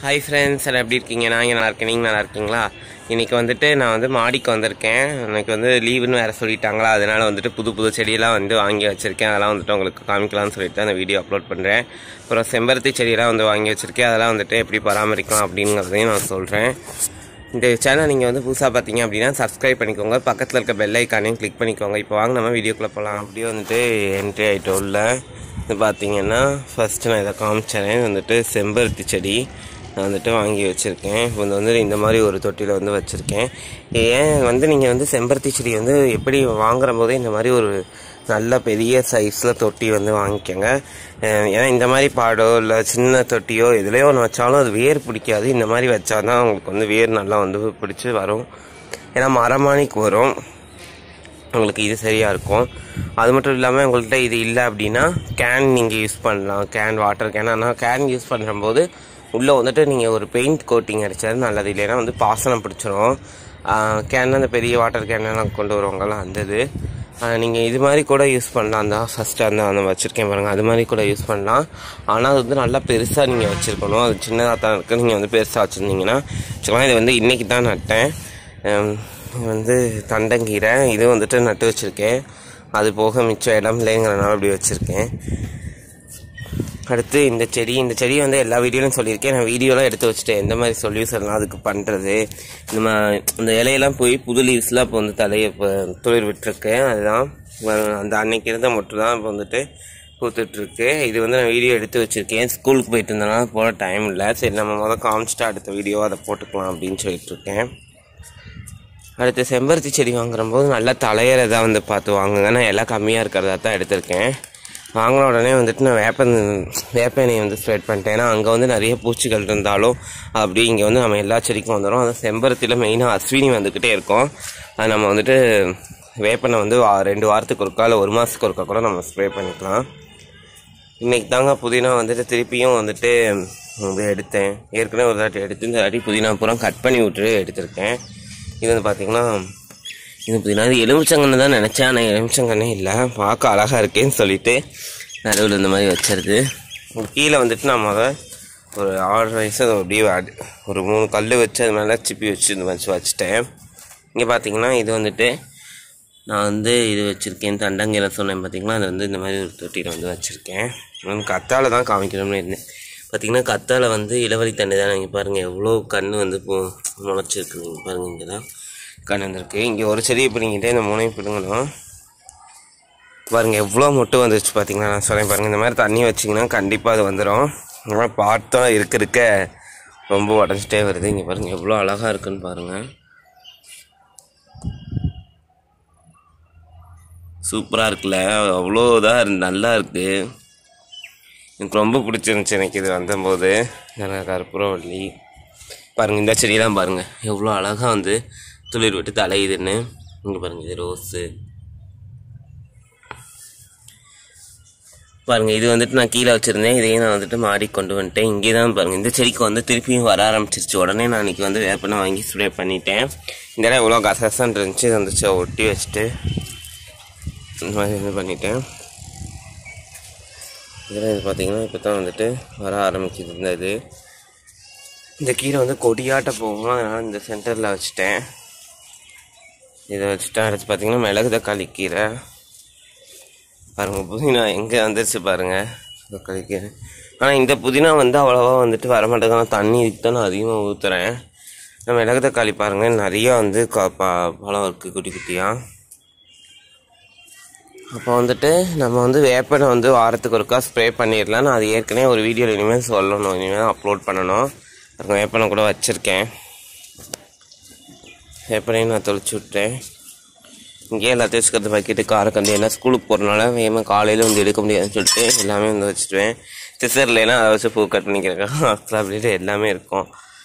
hi friends எல்லாம் எப்படி இருக்கீங்க நான் இங்கே நல்லா இருக்கேன் நீங்கள் நல்லா இருக்கீங்களா இன்றைக்கி வந்துட்டு நான் வந்து மாடிக்கு வந்திருக்கேன் எனக்கு வந்து லீவுன்னு வேறு சொல்லிட்டாங்களா அதனால் வந்துட்டு புது புது செடியெல்லாம் வந்து வாங்கி வச்சுருக்கேன் அதெல்லாம் வந்துட்டு உங்களுக்கு காமிக்கலாம்னு சொல்லிட்டு அந்த வீடியோ அப்லோட் பண்ணுறேன் அப்புறம் செம்பருத்தி செடியெல்லாம் வந்து வாங்கி வச்சுருக்கேன் அதெல்லாம் வந்துட்டு எப்படி பராமரிக்கலாம் அப்படிங்கிறதையும் நான் சொல்கிறேன் இந்த சேனல் நீங்கள் வந்து புதுசாக பார்த்தீங்க அப்படின்னா சப்ஸ்கிரைப் பண்ணிக்கோங்க பக்கத்தில் இருக்க பெல் ஐக்கானையும் கிளிக் பண்ணிக்கோங்க இப்போ வாங்க நம்ம வீடியோக்குள்ளே போகலாம் அப்படியே வந்துட்டு என்ட்ரி ஆகிட்டு உள்ள இது பார்த்தீங்கன்னா ஃபஸ்ட்டு நான் இதை காமிச்சேன் வந்துட்டு செம்பருத்தி செடி நான் வந்துட்டு வாங்கி வச்சுருக்கேன் இப்போ வந்து வந்து இந்த மாதிரி ஒரு தொட்டியில் வந்து வச்சுருக்கேன் ஏன் வந்து நீங்கள் வந்து செம்பருத்தி செடி வந்து எப்படி வாங்குற போதே இந்த மாதிரி ஒரு நல்ல பெரிய சைஸில் தொட்டி வந்து வாங்கிக்கோங்க அஹ் ஏன்னா இந்த மாதிரி பாடோ இல்லை சின்ன தொட்டியோ எதுலேயோ ஒன்று வச்சாலும் அது வேர் பிடிக்காது இந்த மாதிரி வச்சா தான் உங்களுக்கு வந்து வேர் நல்லா வந்து பிடிச்சி வரும் ஏன்னா மரமானிக்கு வரும் உங்களுக்கு இது சரியாக இருக்கும் அது மட்டும் இல்லாமல் உங்கள்கிட்ட இது இல்லை அப்படின்னா கேன் நீங்கள் யூஸ் பண்ணலாம் கேன் வாட்டர் கேன் ஆனால் கேன் யூஸ் பண்ணுறம்போது உள்ளே வந்துட்டு நீங்கள் ஒரு பெயிண்ட் கோட்டிங் அடித்தது நல்லது இல்லைன்னா வந்து பாசனம் பிடிச்சிரும் கேன் அந்த பெரிய வாட்டர் கேனெல்லாம் கொண்டு வருவாங்கள்ல அந்த இது நீங்கள் இது மாதிரி கூட யூஸ் பண்ணலாம் அந்த ஃபஸ்ட்டு அந்த அந்த வச்சுருக்கேன் பாருங்கள் அது மாதிரி கூட யூஸ் பண்ணலாம் ஆனால் அது வந்து நல்லா பெருசாக நீங்கள் வச்சுருக்கணும் அது சின்னதாக தான் இருக்குது நீங்கள் வந்து பெருசாக வச்சுருந்தீங்கன்னா ஆக்சுவலாக இது வந்து இன்றைக்கி தான் நட்டேன் ஹம், இது வந்து தண்டங்கீரை இது வந்துட்டு நட்டு வச்சுருக்கேன் அது போக மிச்சம் இடம் இல்லைங்கிறனால அப்படி வச்சுருக்கேன் அடுத்து இந்த செடி இந்த செடி வந்து எல்லா வீடியோலையும் சொல்லியிருக்கேன் நான் வீடியோலாம் எடுத்து வச்சுட்டேன் எந்த மாதிரி சொல்யூஷன்லாம் அதுக்கு பண்ணுறது நம்ம இந்த இலையெல்லாம் போய் புது லீவ்ஸ்லாம் இப்போ வந்து தலையை இப்போ துளிர் விட்டுருக்கேன் அதுதான் வ- அந்த அன்னைக்கு இருந்த மட்டும் தான் இப்போ வந்துட்டு பூத்துட்ருக்கு இது வந்து நான் வீடியோ எடுத்து வச்சுருக்கேன் ஸ்கூலுக்கு போயிட்டு இருந்தனால போட டைம் இல்லை சரி நம்ம முதல் காமிச்சிட்டு அடுத்த வீடியோ அதை போட்டுக்கலாம் அப்படின்னு சொல்லிட்டு இருக்கேன் அடுத்து செம்பருத்தி செடி வாங்குறம்போது நல்லா தலையிறதா வந்து பார்த்து வாங்குங்க நான் எல்லாம் கம்மியாக இருக்கிறதா தான் எடுத்திருக்கேன் வாங்கின உடனே வந்துட்டு நான் வேப்ப வேப்ப எண்ணெயை வந்து ஸ்ப்ரெட் பண்ணிட்டேன் ஏன்னா அங்கே வந்து நிறைய பூச்சிகள் இருந்தாலும் அப்படி இங்கே வந்து நம்ம எல்லா செடிக்கும் வந்துடும் அது செம்பருத்தியில் மெயினாக அஸ்வினி வந்துக்கிட்டே இருக்கும் அது நம்ம வந்துட்டு வேப்பெண்ணெய் வந்து வா- ரெண்டு வாரத்துக்கு ஒருக்கா இல்லை ஒரு மாதத்துக்கு ஒருக்கா கூட நம்ம ஸ்ப்ரே பண்ணிக்கலாம் இன்னைக்கு தாங்க புதினா வந்துட்டு திருப்பியும் வந்துட்டு வந்து எடுத்தேன் ஏற்கனவே ஒரு தாட்டி எடுத்து இந்த தாட்டி புதினா பூரா கட் பண்ணி விட்டு எடுத்திருக்கேன் இது வந்து பார்த்தீங்கன்னா இது புதினா இது எலுமிச்சங்கன்னு தான் நினச்சேன் ஆனால் எலுமிச்சங்கன்னே இல்லை பார்க்க அழகாக இருக்கேன்னு சொல்லிட்டு நடுவில் இந்த மாதிரி வச்சிருது கீழே வந்துட்டு நான் முத ஒரு ஆறு வயசு அதை அப்படியே அடி- ஒரு மூணு கல் வச்சு அது மேலே சிப்பி வச்சு இந்த வச்சு வச்சுட்டேன் இங்கே பார்த்தீங்கன்னா இது வந்துட்டு நான் வந்து இது வச்சுருக்கேன் தண்டங்கீரை சொன்னேன் பார்த்தீங்களா அது வந்து இந்த மாதிரி ஒரு தொட்டியில் வந்து வச்சுருக்கேன் நான் கத்தாழை தான் காமிக்கணும்னு இருந்தேன் பார்த்தீங்கன்னா கத்தாழை வந்து இளவரி தண்ணி தான் இங்கே பாருங்கள் எவ்வளோ கண் வந்து இப்போ முளைச்சிருக்கு நீங்கள் பாருங்கள் இங்கே தான் கண் வந்திருக்கு இங்கே ஒரு செடியை பிடிங்கிட்டே இந்த மூணையும் பிடுங்கணும் பாருங்கள் எவ்வளோ மொட்டு வந்துருச்சு பார்த்தீங்களா நான் சொல்லேன் பாருங்கள் இந்த மாதிரி தண்ணி வச்சிங்கன்னா கண்டிப்பாக அது வந்துடும் இந்த மாதிரி பார்த்தா இருக்க இருக்க ரொம்ப உடஞ்சிட்டே வருது இங்கே பாருங்கள் எவ்வளோ அழகாக இருக்குன்னு பாருங்கள் சூப்பராக இருக்குல்ல அவ்வளோ இதாக இருந்து நல்லா இருக்குது எனக்கு ரொம்ப பிடிச்சிருந்துச்சி எனக்கு இது வந்தபோது நல்லா கற்பூரவள்ளி பாருங்கள் இந்த செடியெல்லாம் பாருங்கள் எவ்வளோ அழகாக வந்து துளிர் விட்டு தலையுதுன்னு இங்கே பாருங்கள் இது ரோஸு பாருங்கள் இது வந்துட்டு நான் கீழே வச்சுருந்தேன் இதையும் நான் வந்துட்டு மாடி கொண்டு வந்துட்டேன் இங்கே தான் பாருங்கள் இந்த செடிக்கு வந்து திருப்பியும் வர ஆரம்பிச்சிருச்சு உடனே நான் இன்னைக்கு வந்து வேப்பனை வாங்கி ஸ்ப்ரே பண்ணிட்டேன் இந்த இடம் எவ்வளோ கசகசன்னு இருந்துச்சு இதை வந்துச்சு ஒட்டி வச்சுட்டு இந்த மாதிரி இது பண்ணிட்டேன் இதில் இது பார்த்தீங்கன்னா இப்போ தான் வந்துட்டு வர ஆரம்பிக்குது இந்த இது இந்த கீரை வந்து கொடியாட்ட போகும் அதனால் இந்த சென்டரில் வச்சுட்டேன் இதை வச்சுட்டேன் அடுத்து பார்த்தீங்கன்னா மிளகு தக்காளி கீரை பாருங்கள் புதினா எங்கே வந்துருச்சு பாருங்கள் தக்காளி கீரை ஆனால் இந்த புதினா வந்து அவ்வளோவா வந்துட்டு வர மாட்டேங்குது ஆனால் தண்ணி இதுக்கு தான் நான் அதிகமாக ஊற்றுறேன் இந்த மிளகு தக்காளி பாருங்கள் நிறையா வந்து க- ப- பழம் இருக்குது குட்டி குட்டியாக அப்போ வந்துட்டு நம்ம வந்து வேப்பனை வந்து வாரத்துக்கு ஒருக்கா ஸ்ப்ரே பண்ணிடலாம் நான் அது ஏற்கனவே ஒரு வீடியோவில் இனிமேல் சொல்லணும் இனிமேல் அப்லோட் பண்ணணும் அதுக்கு வேப்பனை கூட வச்சுருக்கேன் வேப்பனையும் நான் தொளிச்சு விட்டேன் இங்கேயே எல்லாத்தையும் வச்சுக்கிறது பக்கெட்டு காரக்கண்டி எல்லாம் ஸ்கூலுக்கு போகிறனால வேகமாக காலையில் வந்து எடுக்க முடியாதுன்னு சொல்லிட்டு எல்லாமே வந்து வச்சுருவேன் சிசர் இல்லைன்னா அதை வச்சு பூ கட் பண்ணிக்கிறேன் அப்படின்ட்டு எல்லாமே இருக்கும்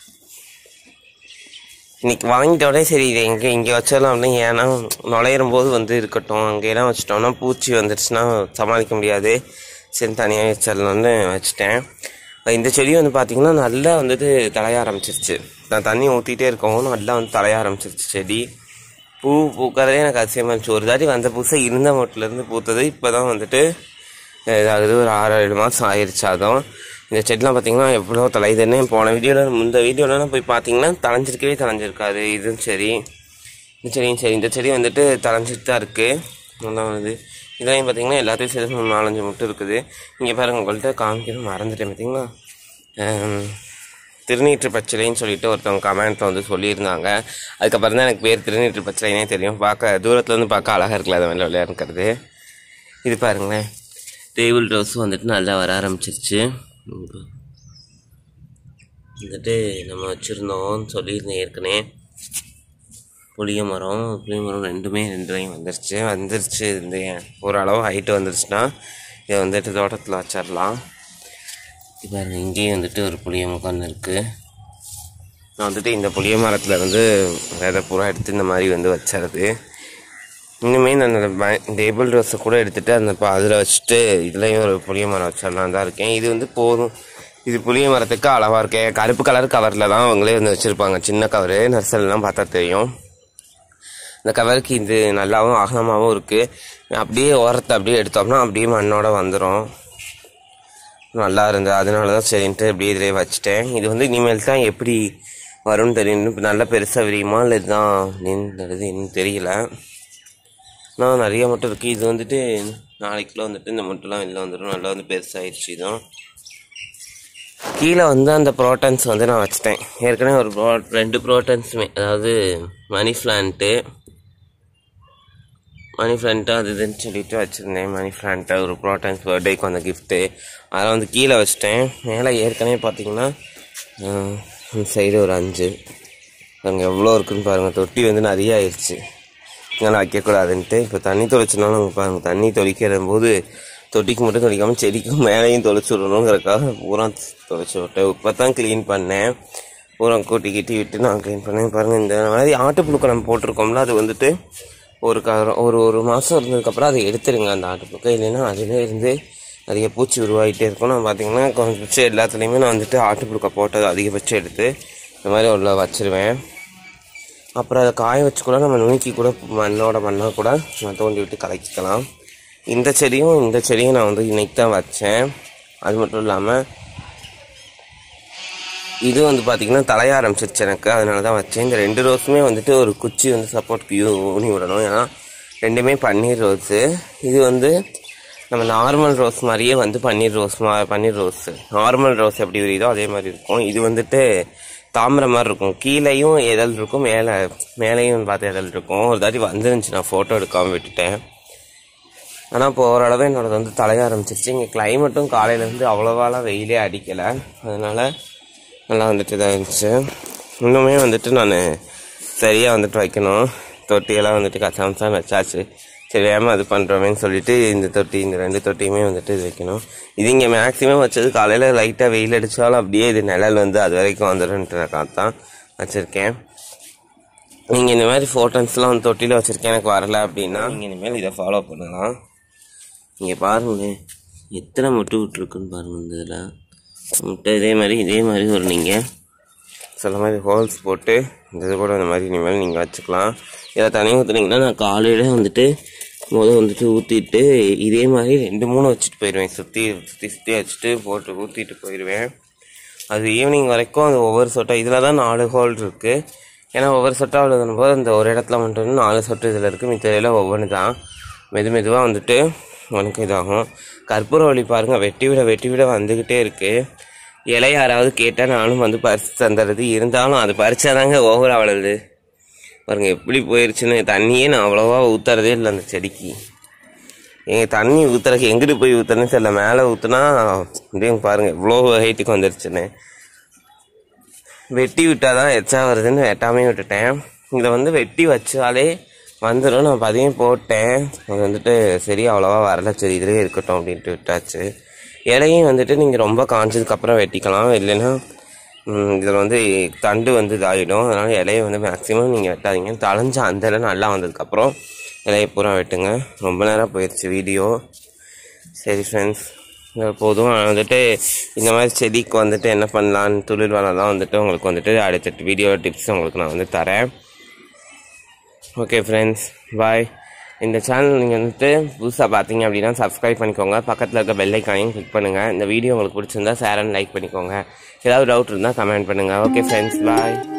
இன்னைக்கு வாங்கிட்டோடனே சரி இது எங்கே இங்கே வச்சிடலாம் அப்படின்னு ஏன்னா நுழையிற போது வந்து இருக்கட்டும் அங்கேயெல்லாம் வச்சிட்டோம்னா பூச்சி வந்துடுச்சுன்னா சமாளிக்க முடியாது சரி தனியாக வச்சிடலாம்னு வச்சுட்டேன் இந்த செடி வந்து பார்த்திங்கன்னா நல்லா வந்துட்டு தலைய ஆரம்பிச்சிருச்சு நான் தண்ணி ஊற்றிட்டே இருக்கவும் நல்லா வந்து தலைய ஆரம்பிச்சிருச்சு செடி பூ பூக்கிறதே எனக்கு அதிசயமாக இருந்துச்சு ஒரு தாட்டி வந்த புதுசாக இருந்த மட்டிலேருந்து பூத்தது இப்போ தான் வந்துட்டு இதாகுது ஒரு ஆறு ஏழு மாதம் ஆயிடுச்சு அதுவும் இந்த செடிலாம் பார்த்தீங்கன்னா எவ்வளோ தலையுதுன்னு போன வீடியோவில் இந்த வீடியோலலாம் போய் பார்த்தீங்கன்னா தலைஞ்சிருக்கவே தலைஞ்சிருக்காது இதுவும் சரி இந்த செடியும் சரி இந்த செடி வந்துட்டு தலைஞ்சிட்டு தான் இருக்குது நல்லா வருது இதெல்லாம் பார்த்தீங்கன்னா எல்லாத்தையும் சேர்த்து ஒரு நாலஞ்சு முட்டை இருக்குது இங்கே பாருங்க உங்கள்கிட்ட காமிக்கணும் மறந்துட்டேன் பார்த்தீங்களா ஆம், திருநீற்று பச்சிலைன்னு சொல்லிட்டு ஒருத்தவங்க கமெண்ட்டில் வந்து சொல்லியிருந்தாங்க அதுக்கப்புறம் தான் எனக்கு பேர் திருநீற்று பச்சிலைனே தெரியும் பார்க்க தூரத்துல இருந்து பார்க்க அழகாக இருக்குல்ல அது மேலே விளையாடுறது இது பாருங்களேன் டேபிள் ரோஸ் வந்துட்டு நல்லா வர ஆரம்பிச்சிருச்சு வந்துட்டு நம்ம வச்சுருந்தோம் சொல்லியிருந்தேன் ஏற்கனவே புளிய மரம் புளிய மரம் ரெண்டுமே ரெண்டுலையும் வந்துருச்சு வந்துருச்சு இந்த ஓரளவு ஹைட்டு வந்துருச்சுன்னா இதை வந்துட்டு தோட்டத்தில் வச்சிடலாம் இது பாருங்க இங்கேயும் வந்துட்டு ஒரு புளிய முகம் இருக்குது நான் வந்துட்டு இந்த புளிய மரத்தில் இருந்து விதை பூரா எடுத்து இந்த மாதிரி வந்து வச்சிருது இன்னுமே நான் டேபிள் ரோஸை கூட எடுத்துகிட்டு அந்த அதில் வச்சுட்டு இதுலேயும் ஒரு புளிய மரம் வச்சிடலாம் தான் இருக்கேன் இது வந்து போதும் இது புளிய மரத்துக்கு அளவாக இருக்கேன் கருப்பு கலர் கவரில் தான் அவங்களே வந்து வச்சுருப்பாங்க சின்ன கவரு நர்சரிலாம் பார்த்தா தெரியும் இந்த கவருக்கு இது நல்லாவும் அகலமாகவும் இருக்குது அப்படியே ஓரத்தை அப்படியே எடுத்தோம்னா அப்படியே மண்ணோட வந்துடும் நல்லா இருந்தது அதனால தான் சரின்ட்டு அப்படியே இதிலே வச்சுட்டேன் இது வந்து இனிமேல் தான் எப்படி வரும்னு தெரியும் இன்னும் நல்லா பெருசாக விரியுமா இல்லை இதுதான் நின்றது இன்னும் தெரியல ஆனால் நிறைய முட்டை இருக்குது இது வந்துட்டு நாளைக்குள்ள வந்துட்டு இந்த முட்டைலாம் வெளில வந்துடும் நல்லா வந்து பெருசாகிடுச்சு இதுவும் கீழே வந்து அந்த ப்ரோட்டன்ஸ் வந்து நான் வச்சுட்டேன் ஏற்கனவே ஒரு ப்ரோ ரெண்டு ப்ரோட்டன்ஸுமே அதாவது மணி பிளான்ட்டு மணி பிளான்ட்டு அது இதுன்னு சொல்லிட்டு வச்சுருந்தேன் மணி பிளான்ட்டு ஒரு ப்ரோட்டன்ஸ் பர்த்டேக்கு வந்த கிஃப்ட்டு அதை வந்து கீழே வச்சுட்டேன் மேலே ஏற்கனவே பார்த்தீங்கன்னா ஆஹ், இந்த சைடு ஒரு அஞ்சு அங்கே எவ்வளோ இருக்குன்னு பாருங்கள் தொட்டி வந்து நிறைய ஆயிடுச்சு இதெல்லாம் வைக்கக்கூடாதுன்ட்டு இப்போ தண்ணி தொலைச்சினாலும் அங்கே பாருங்கள் தண்ணி தொளிக்கிற போது தொட்டிக்கு மட்டும் தொளிக்காமல் செடிக்கும் மேலேயும் தொலைச்சி விடணுங்கிறக்காக பூரா தொலைச்சி விட்டேன் இப்போ தான் க்ளீன் பண்ணேன் பூரா கூட்டி கிட்டி விட்டு நான் க்ளீன் பண்ணேன் பாருங்கள் இந்த மாதிரி ஆட்டுப்புழுக்க நம்ம போட்டிருக்கோம்ல அது வந்துட்டு ஒரு க ஒரு ஒரு மாதம் இருந்ததுக்கப்புறம் அதை எடுத்துருங்க அந்த ஆட்டுப்புழுக்க இல்லைன்னா அதிலே இருந்து நிறைய பூச்சி உருவாகிட்டே இருக்கும் நான் பார்த்தீங்கன்னா கொஞ்சம் எல்லாத்துலேயுமே நான் வந்துட்டு ஆட்டுப்புழுக்க போட்டது அதிகபட்சம் எடுத்து இந்த மாதிரி உள்ள வச்சிருவேன் அப்புறம் அதை காய வச்சு கூட நம்ம நுணுக்கி கூட மண்ணோட மண்ணாக கூட நான் தோண்டி விட்டு கலக்கிக்கலாம் இந்த செடியும் இந்த செடியும் நான் வந்து இன்னைக்கு தான் வச்சேன் அது மட்டும் இல்லாமல் இது வந்து பார்த்திங்கன்னா தலைய ஆரம்பிச்சிருச்சு எனக்கு அதனால தான் வச்சேன் இந்த ரெண்டு ரோஸுமே வந்துட்டு ஒரு குச்சி வந்து சப்போர்ட்க்கு யூ ஊனி விடணும் ஏன்னா ரெண்டுமே பன்னீர் ரோஸு இது வந்து நம்ம நார்மல் ரோஸ் மாதிரியே வந்து பன்னீர் ரோஸ் மா பன்னீர் ரோஸு நார்மல் ரோஸ் எப்படி விரியுதோ அதே மாதிரி இருக்கும் இது வந்துட்டு தாமரை மாதிரி இருக்கும் கீழேயும் இதழ் இருக்கும் மேலே மேலேயும் பார்த்து இதழ் இருக்கும் ஒரு தாட்டி வந்துருந்துச்சு நான் ஃபோட்டோ எடுக்காமல் விட்டுட்டேன் ஆனால் இப்போ ஓரளவு என்னோடது வந்து தலைய ஆரம்பிச்சிருச்சு இங்கே கிளைமேட்டும் காலையிலேருந்து அவ்வளோவாலாம் வெயிலே அடிக்கலை அதனால் நல்லா வந்துட்டு இதாக இருந்துச்சு இன்னுமே வந்துட்டு நான் சரியாக வந்துட்டு வைக்கணும் தொட்டியெல்லாம் வந்துட்டு கச்சாமச்சான் வச்சாச்சு சரி வேமா அது பண்ணுறோமேன்னு சொல்லிட்டு இந்த தொட்டி இந்த ரெண்டு தொட்டியுமே வந்துட்டு இது வைக்கணும் இது இங்கே மேக்ஸிமம் வச்சது காலையில் லைட்டாக வெயில் அடித்தாலும் அப்படியே இது நிழல் வந்து அது வரைக்கும் வந்துடும்ன்றக்காக தான் வச்சுருக்கேன் நீங்கள் இந்த மாதிரி ஃபோட்டோஸ்லாம் வந்து தொட்டியில் வச்சுருக்கேன் எனக்கு வரல அப்படின்னா நீங்கள் இனிமேல் இதை ஃபாலோ பண்ணலாம் இங்கே பாருங்க எத்தனை முட்டை விட்டுருக்குன்னு பாருங்க இந்த இதில் முட்டை இதே மாதிரி இதே மாதிரி ஒரு நீங்கள் சில மாதிரி ஹோல்ஸ் போட்டு இந்த இது கூட இந்த மாதிரி இனிமேல் நீங்கள் வச்சுக்கலாம் இதை தனியாக ஊற்றுனீங்கன்னா நான் காலையில் வந்துட்டு முதல் வந்துட்டு ஊற்றிட்டு இதே மாதிரி ரெண்டு மூணு வச்சுட்டு போயிடுவேன் சுற்றி சுற்றி சுற்றி வச்சுட்டு போட்டு ஊற்றிட்டு போயிடுவேன் அது ஈவினிங் வரைக்கும் அது ஒவ்வொரு சொட்டை இதில் தான் நாலு ஹோல் இருக்குது ஏன்னா ஒவ்வொரு சொட்டா விழுதுன போது இந்த ஒரு இடத்துல மட்டும் நாலு சொட்டு இதில் இருக்குது மித்ததில் ஒவ்வொன்று தான் மெது மெதுவாக வந்துட்டு உனக்கு இதாகும் கற்பூரவள்ளி பாருங்கள் வெட்டி விட வெட்டி விட வந்துக்கிட்டே இருக்குது இலை யாராவது கேட்டால் நானும் வந்து பறித்து தந்துடுறது இருந்தாலும் அது பறிச்சாதாங்க ஓவராக வளருது பாருங்க எப்படி போயிருச்சுன்னு தண்ணியே நான் அவ்வளோவா ஊற்றுறதே இல்லை அந்த செடிக்கு எங்கள் தண்ணி ஊற்றுறதுக்கு எங்கிட்டு போய் ஊற்றுறேன்னு தெரியல மேலே ஊற்றுனா அப்படியே பாருங்க எவ்வளோ ஹைட்டுக்கு வந்துருச்சுன்னு வெட்டி விட்டால் தான் எச்சா வருதுன்னு வெட்டாமே விட்டுட்டேன் இதை வந்து வெட்டி வச்சாலே வந்துடும் நான் பதியம் போட்டேன் அது வந்துட்டு சரி அவ்வளோவா வரல சரி இதுலேயே இருக்கட்டும் அப்படின்ட்டு விட்டாச்சு இலையும் வந்துட்டு நீங்கள் ரொம்ப காஞ்சதுக்கப்புறம் வெட்டிக்கலாம் இல்லைன்னா இதில் வந்து தண்டு வந்து இதாகிடும் அதனால் இலையை வந்து மேக்ஸிமம் நீங்கள் வெட்டாதீங்க தளைஞ்ச அந்த இலை நல்லா வந்ததுக்கப்புறம் இலையை பூரா வெட்டுங்க ரொம்ப நேரம் போயிடுச்சு வீடியோ சரி ஃப்ரெண்ட்ஸ் போதும் நான் வந்துட்டு இந்த மாதிரி செடிக்கு வந்துட்டு என்ன பண்ணலான்னு துளிர் வளம்லாம் வந்துட்டு உங்களுக்கு வந்துட்டு அடுத்தடுத்த வீடியோ டிப்ஸ் உங்களுக்கு நான் வந்து தரேன் ஓகே ஃப்ரெண்ட்ஸ் பாய் இந்த சேனல் நீங்கள் வந்துட்டு புதுசாக பார்த்தீங்க அப்படின்னா சப்ஸ்கிரைப் பண்ணிக்கோங்க பக்கத்தில் இருக்க பெல் ஐக்கானையும் கிளிக் பண்ணுங்கள் இந்த வீடியோ உங்களுக்கு பிடிச்சிருந்தா ஷேர் அண்ட் லைக் பண்ணிக்கோங்க ஏதாவது டவுட் இருந்தால் கமெண்ட் பண்ணுங்கள் ஓகே ஃப்ரெண்ட்ஸ் பாய்